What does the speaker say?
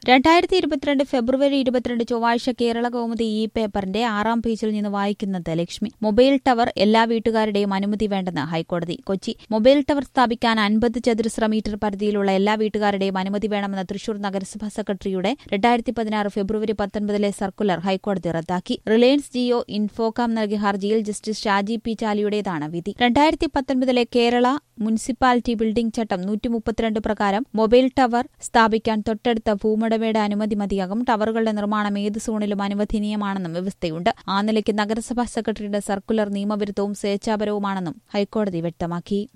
രണ്ടായിരത്തി ഇരുപത്തിരണ്ട് ഫെബ്രുവരി ഇരുപത്തിരണ്ട് ചൊവ്വാഴ്ച കേരള കൗമുദി ഈ പേപ്പറിന്റെ ആറാം പേജിൽ നിന്ന് വായിക്കുന്നത് ലക്ഷ്മി മൊബൈൽ ടവർ എല്ലാ വീട്ടുകാരുടെയും അനുമതി വേണ്ടെന്ന് ഹൈക്കോടതി കൊച്ചി മൊബൈൽ ടവർ സ്ഥാപിക്കാൻ അൻപത് ചതുരശ്ര മീറ്റർ പരിധിയിലുള്ള എല്ലാ വീട്ടുകാരുടെയും അനുമതി വേണമെന്ന തൃശൂർ നഗരസഭാ സെക്രട്ടറിയുടെ രണ്ടായിരത്തി പതിനാറ് ഫെബ്രുവരി പത്തൊൻപതിലെ സർക്കുലർ ഹൈക്കോടതി റദ്ദാക്കി റിലയൻസ് ജിയോ ഇൻഫോകാം നൽകിയ ഹർജിയിൽ ജസ്റ്റിസ് ഷാജി പി ചാലിയുടേതാണ് വിധി രണ്ടായിരത്തി പത്തൊൻപതിലെ കേരള മുനിസിപ്പാലിറ്റി ബിൽഡിംഗ് ചട്ടം നൂറ്റി മുപ്പത്തിരണ്ട് പ്രകാരം മൊബൈൽ ടവർ സ്ഥാപിക്കാൻ തൊട്ടടുത്ത ഭൂമുടമയുടെ അനുമതി മതിയാകും ടവറുകളുടെ നിർമ്മാണം ഏത് സോണിലും അനുവദനീയമാണെന്നും വ്യവസ്ഥയുണ്ട് ആ നിലയ്ക്ക് നഗരസഭാ സെക്രട്ടറിയുടെ സർക്കുലർ നിയമവിരുദ്ധവും സ്വേച്ഛാപരവുമാണെന്നും ഹൈക്കോടതി വ്യക്തമാക്കി